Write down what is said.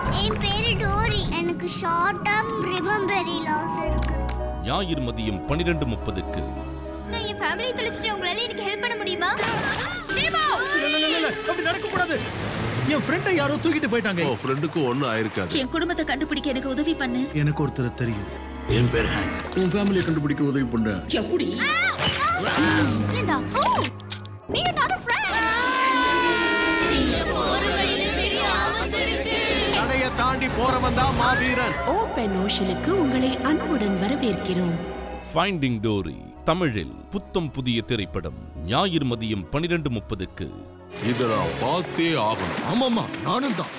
என் பேரு டோரி எனக்கு short term ரிமெம்பரி loss இருக்கு ஞாயிறு மதியம் பனிரெண்டு முப்பதுக்கு நான் என் ஃபேமிலி தொலைச்சிட்டு உங்களால எனக்கு ஹெல்ப் பண்ண முடியுமா இல்ல, இல்ல, இல்ல, இல்ல, அப்படி நடக்க கூடாது என் ஃப்ரெண்டை யாரோ தூக்கிட்டு போயிட்டாங்க உன் ஃப்ரெண்டுக்கும் ஒன்றும் ஆயிருக்காது என் குடும்பத்தை கண்டுபிடிக்க எனக்கு உதவி பண்ணு எனக்கு ஒருத்தர் தெரியும் என் பேர் ஹேங்க் உன் ஃபேமிலியை கண்டுபிடிக்க உதவி பண்றேன் எப்படி ஏண்டா ஓ நீ என்னோட ஃப்ரெண்ட் தடையை தாண்டி போறவன் தான் மாவீரன் ஓபன் ஓஷனுக்கு உங்களை அன்புடன் வரவேற்கிறோம் ஃபைண்டிங் டோரி தமிழில் புத்தம் புதிய திரைப்படம் ஞாயிறு மதியம் பனிரெண்டு முப்பதுக்கு இதை நான் பார்த்தே ஆகணும் ஆமாமா நானும் தான்